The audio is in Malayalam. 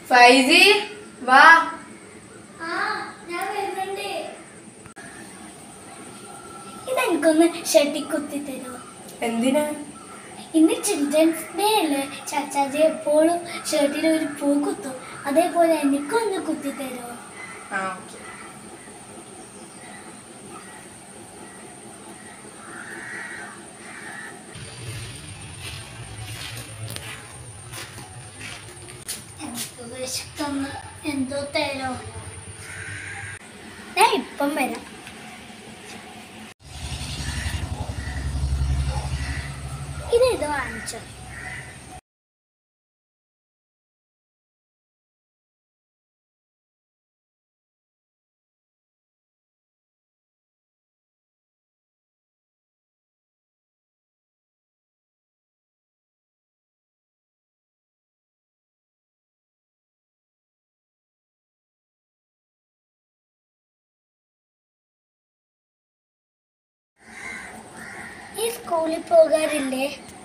ഫൈസി വാ ഇതെനിക്കൊന്ന് ഷെട്ടി കുത്തി തരുമോ എന്തിനാ ഇന്ന് ചിൽഡ്രൻസ് ഡേ അല്ലേ ചാച്ചാജി എപ്പോഴും ഷർട്ടിൽ ഒരു പൂ കുത്തും അതേപോലെ എനിക്കൊന്ന് കുത്തി തരുമോ ആ ഓക്കെ എനിക്ക് വിശക്കുന്നു എന്തോ തരോ ഞാൻ ഇപ്പം വരാം ഇതേത് വാങ്ങിച്ചോ ഈ സ്കൂളിൽ പോകാറില്ലേ